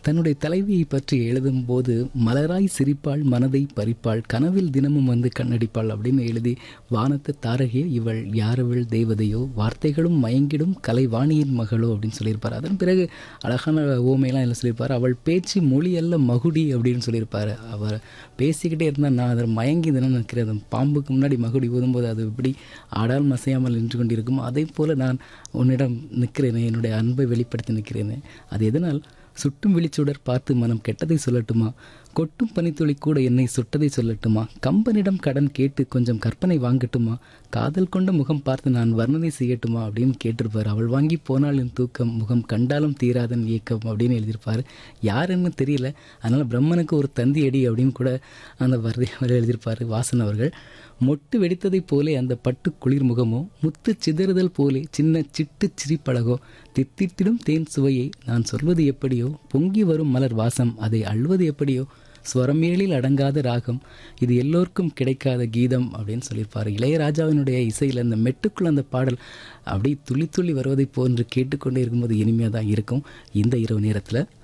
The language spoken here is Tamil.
தன்னுடைய தலைவியை பற்றி எழுதும்போது மலராய் சிரிப்பாள் மனதை பறிப்பாள் கனவில் தினமும் வந்து கண்ணடிப்பாள் அப்படின்னு எழுதி வானத்து தாரகையோ இவள் யாரவள் தேவதையோ வார்த்தைகளும் மயங்கிடும் கலைவாணியின் மகளோ அப்படின்னு சொல்லியிருப்பார் அதன் பிறகு அழகான ஓமையெல்லாம் எல்லாம் சொல்லியிருப்பார் அவள் பேச்சு மொழி அல்ல மகுடி அப்படின்னு சொல்லியிருப்பார் அவர் பேசிக்கிட்டே இருந்தால் நான் அதில் மயங்கி தினம் நிற்கிறேன் அந்த பாம்புக்கு முன்னாடி மகுடி ஊதும்போது அது எப்படி ஆடால் மசையாமல் நின்று கொண்டிருக்கும் அதே போல் நான் உன்னிடம் நிற்கிறேனே என்னுடைய அன்பை வெளிப்படுத்தி நிற்கிறேனே அது எதனால் சுட்டும் விழிச்சுடர் பார்த்து மனம் கெட்டதை சொல்லட்டுமா கொட்டும் பனித்துளி கூட என்னை சுட்டதை சொல்லட்டுமா கம்பனிடம் கடன் கேட்டு கொஞ்சம் கற்பனை வாங்கட்டுமா காதல் கொண்ட முகம் பார்த்து நான் வர்ணனை செய்யட்டுமா அப்படின்னு கேட்டிருப்பார் அவள் வாங்கி போனால் என் தூக்கம் முகம் கண்டாலும் தீராதன் ஏக்கம் அப்படின்னு எழுதியிருப்பார் யாருன்னு தெரியல அதனால் பிரம்மனுக்கு ஒரு தந்தி அடி அப்படின்னு கூட அந்த வர்தி அவர் எழுதியிருப்பார் வாசன் அவர்கள் மொட்டு வெடித்ததைப் போலே அந்த பட்டு குளிர் முகமோ முத்து சிதறுதல் போலே சின்ன சிட்டு சிரிப்பழகோ தித்தித்திடும் தேன் சுவையை நான் சொல்வது எப்படியோ பொங்கி வரும் மலர் வாசம் அதை அள்வது எப்படியோ ஸ்வரமேளில் அடங்காத ராகம் இது எல்லோருக்கும் கிடைக்காத கீதம் அப்படின்னு சொல்லியிருப்பார் இளையராஜாவினுடைய இசையில் அந்த மெட்டுக்குள் அந்த பாடல் அப்படி துளி துளி வருவதை போன்று கேட்டுக்கொண்டே இருக்கும்போது இனிமையாக தான் இருக்கும் இந்த இரவு நேரத்தில்